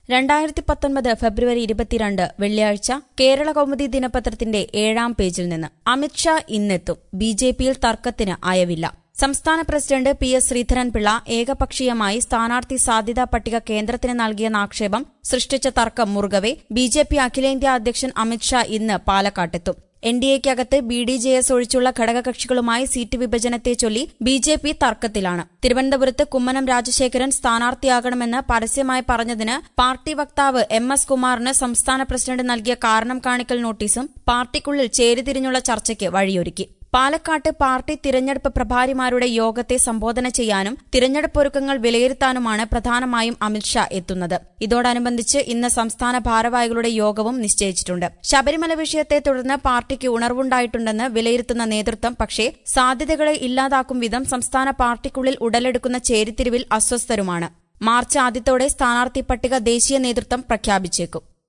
രണ്ടായിരത്തി പത്തൊൻപത് ഫെബ്രുവരി ഇരുപത്തിരണ്ട് വെള്ളിയാഴ്ച കേരള കൗമുദി ദിനപത്രത്തിന്റെ ഏഴാം പേജിൽ നിന്ന് അമിത്ഷാ ഇന്നെത്തും ബി ജെ പിയിൽ തർക്കത്തിന് അയവില്ല സംസ്ഥാന പ്രസിഡന്റ് പി എസ് ശ്രീധരൻപിള്ള ഏകപക്ഷീയമായി സ്ഥാനാർത്ഥി സാധ്യതാ പട്ടിക കേന്ദ്രത്തിന് നൽകിയെന്ന ആക്ഷേപം സൃഷ്ടിച്ച തർക്കം മുറുകവെ ബി ജെ പി അഖിലേന്ത്യാ അധ്യക്ഷൻ അമിത്ഷാ ഇന്ന് പാലക്കാട്ടെത്തും എൻ ഡി എക്കകത്ത് ബി ഡി ജെ എസ് ഒഴിച്ചുള്ള ഘടകകക്ഷികളുമായി സീറ്റ് വിഭജനത്തെ ചൊല്ലി ബി ജെ പി തർക്കത്തിലാണ് തിരുവനന്തപുരത്ത് കുമ്മനം രാജശേഖരൻ സ്ഥാനാർത്ഥിയാകണമെന്ന് പരസ്യമായി പറഞ്ഞതിന് പാർട്ടി വക്താവ് എം എസ് കുമാറിന് സംസ്ഥാന പ്രസിഡന്റ് നൽകിയ കാരണം കാണിക്കൽ നോട്ടീസും പാർട്ടിക്കുള്ളിൽ ചേരിതിരിഞ്ഞുള്ള ചർച്ചയ്ക്ക് വഴിയൊരുക്കി പാലക്കാട്ട് പാർട്ടി തിരഞ്ഞെടുപ്പ് പ്രഭാരിമാരുടെ യോഗത്തെ സംബോധന ചെയ്യാനും തിരഞ്ഞെടുപ്പ് ഒരുക്കങ്ങൾ വിലയിരുത്താനുമാണ് പ്രധാനമായും അമിത്ഷാ എത്തുന്നത് ഇതോടനുബന്ധിച്ച് ഇന്ന് സംസ്ഥാന ഭാരവാഹികളുടെ യോഗവും നിശ്ചയിച്ചിട്ടുണ്ട് ശബരിമല വിഷയത്തെ തുടർന്ന് പാർട്ടിക്ക് ഉണർവുണ്ടായിട്ടുണ്ടെന്ന് വിലയിരുത്തുന്ന നേതൃത്വം പക്ഷേ സാധ്യതകളെ ഇല്ലാതാക്കും വിധം സംസ്ഥാന പാർട്ടിക്കുള്ളിൽ ഉടലെടുക്കുന്ന ചേരിതിരിവിൽ അസ്വസ്ഥരുമാണ് മാർച്ച് ആദ്യത്തോടെ സ്ഥാനാർത്ഥി പട്ടിക ദേശീയ നേതൃത്വം പ്രഖ്യാപിച്ചേക്കും